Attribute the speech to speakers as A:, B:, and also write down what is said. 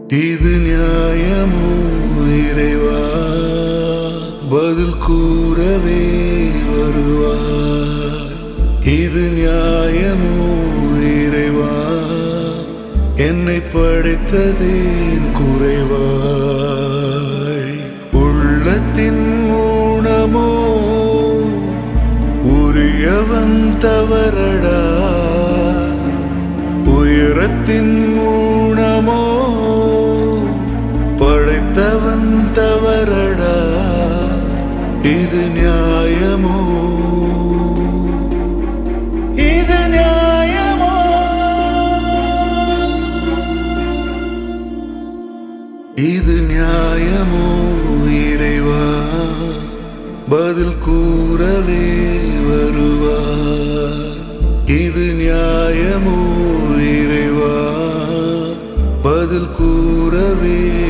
A: இது நியாயமோ இறைவா பதில் கூறவே வருவாய் இது நியாயமோ இறைவா என்னை படைத்ததேன் குறைவாய் உள்ளத்தின் ஊனமோ உரியவன் தவறடா உயரத்தின் ஊனமோ படைத்தவன் தவறடா இது நியாயமோ இது நியாயமோ இது நியாயமோ இறைவா பதில் கூறவே வருவார் இது நியாயமோ இறைவா பதில் கூறவே